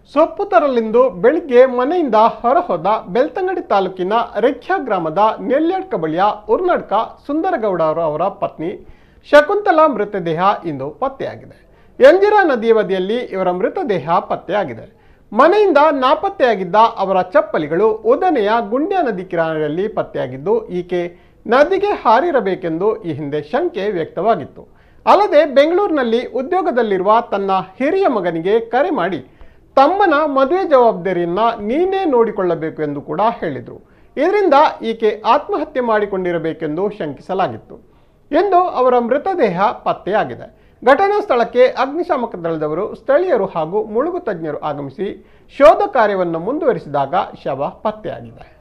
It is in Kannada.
ಸೊಪ್ಪು ತರಲೆಂದು ಬೆಳಿಗ್ಗೆ ಮನೆಯಿಂದ ಹೊರಹೋದ ಬೆಳ್ತಂಗಡಿ ತಾಲೂಕಿನ ರೆಖ್ಯಾ ಗ್ರಾಮದ ನೆಲ್ಯಾಡ್ಕ ಬಳಿಯ ಉರ್ನಾಡ್ಕ ಸುಂದರಗೌಡ ಅವರು ಅವರ ಪತ್ನಿ ಶಕುಂತಲಾ ಮೃತದೇಹ ಇಂದು ಪತ್ತೆಯಾಗಿದೆ ಎಂಜಿರಾ ನದಿಯ ಬದಿಯಲ್ಲಿ ಇವರ ಮೃತದೇಹ ಪತ್ತೆಯಾಗಿದೆ ಮನೆಯಿಂದ ನಾಪತ್ತೆಯಾಗಿದ್ದ ಅವರ ಚಪ್ಪಲಿಗಳು ಉದನೆಯ ಗುಂಡ್ಯ ನದಿ ಕಿನಾರೆಯಲ್ಲಿ ಪತ್ತೆಯಾಗಿದ್ದು ಈಕೆ ನದಿಗೆ ಹಾರಿರಬೇಕೆಂದು ಈ ಹಿಂದೆ ಶಂಕೆ ವ್ಯಕ್ತವಾಗಿತ್ತು ಅಲ್ಲದೆ ಬೆಂಗಳೂರಿನಲ್ಲಿ ಉದ್ಯೋಗದಲ್ಲಿರುವ ತನ್ನ ಹಿರಿಯ ಮಗನಿಗೆ ಕರೆ ಮಾಡಿ ತಮ್ಮನ ಮದುವೆ ಜವಾಬ್ದಾರಿಯನ್ನ ನೀನೇ ನೋಡಿಕೊಳ್ಳಬೇಕು ಎಂದು ಕೂಡ ಹೇಳಿದರು ಇದರಿಂದ ಈಕೆ ಆತ್ಮಹತ್ಯೆ ಮಾಡಿಕೊಂಡಿರಬೇಕೆಂದು ಶಂಕಿಸಲಾಗಿತ್ತು ಎಂದು ಅವರ ಮೃತದೇಹ ಪತ್ತೆಯಾಗಿದೆ ಘಟನಾ ಸ್ಥಳಕ್ಕೆ ಅಗ್ನಿಶಾಮಕ ದಳದವರು ಸ್ಥಳೀಯರು ಹಾಗೂ ಮುಳುಗು ತಜ್ಞರು ಆಗಮಿಸಿ ಶೋಧ ಕಾರ್ಯವನ್ನು ಮುಂದುವರಿಸಿದಾಗ ಶವ ಪತ್ತೆಯಾಗಿದೆ